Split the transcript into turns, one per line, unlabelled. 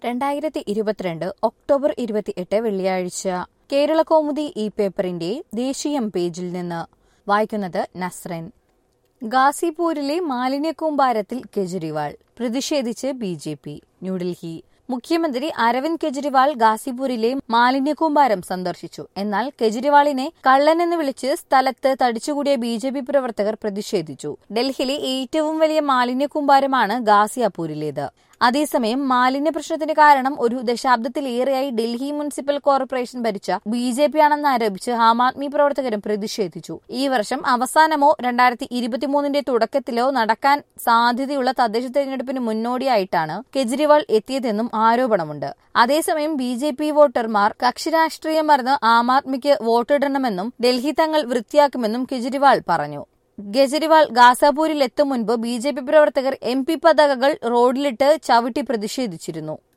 രണ്ടായിരത്തി ഇരുപത്തിരണ്ട് ഒക്ടോബർ ഇരുപത്തിയെട്ട് വെള്ളിയാഴ്ച കേരള കൗമുദി ഈ പേപ്പറിന്റെ ദേശീയം പേജിൽ നിന്ന് വായിക്കുന്നത് നസ്രൻ ഗാസിപൂരിലെ മാലിന്യക്കൂമ്പാരത്തിൽ കെജ്രിവാൾ പ്രതിഷേധിച്ച് ബി ജെ പി ന്യൂഡൽഹി മുഖ്യമന്ത്രി അരവിന്ദ് കെജ്രിവാൾ ഗാസിപൂരിലെ മാലിന്യക്കൂമ്പാരം സന്ദർശിച്ചു എന്നാൽ കെജ്രിവാളിനെ കള്ളനെന്ന് വിളിച്ച് സ്ഥലത്ത് തടിച്ചുകൂടിയ ബി ജെ പി പ്രവർത്തകർ പ്രതിഷേധിച്ചു ഡൽഹിയിലെ ഏറ്റവും വലിയ മാലിന്യക്കൂമ്പാരമാണ് ഗാസിയാപൂരിലേത് അതേസമയം മാലിന്യ പ്രശ്നത്തിന് കാരണം ഒരു ദശാബ്ദത്തിലേറെയായി ഡൽഹി മുനിസിപ്പൽ കോർപ്പറേഷൻ ഭരിച്ച ബി ജെ പി ആണെന്ന് ആരോപിച്ച് ആം ആദ്മി പ്രവർത്തകരും പ്രതിഷേധിച്ചു ഈ വർഷം അവസാനമോ രണ്ടായിരത്തി ഇരുപത്തിമൂന്നിന്റെ തുടക്കത്തിലോ നടക്കാൻ സാധ്യതയുള്ള തദ്ദേശ തെരഞ്ഞെടുപ്പിന് മുന്നോടിയായിട്ടാണ് കെജ്രിവാൾ എത്തിയതെന്നും ആരോപണമുണ്ട് അതേസമയം ബി ജെ പി വോട്ടർമാർ കക്ഷിരാഷ്ട്രീയം മറന്ന് ആം ആദ്മിക്ക് വോട്ടിടണമെന്നും ഡൽഹി തങ്ങൾ വൃത്തിയാക്കുമെന്നും കെജ്രിവാൾ പറഞ്ഞു കെജ്രിവാൾ ഗാസാപൂരിൽ എത്തും മുൻപ് ബി ജെ പി പ്രവർത്തകർ എം പി പതാകകൾ റോഡിലിട്ട് ചവിട്ടി പ്രതിഷേധിച്ചിരുന്നു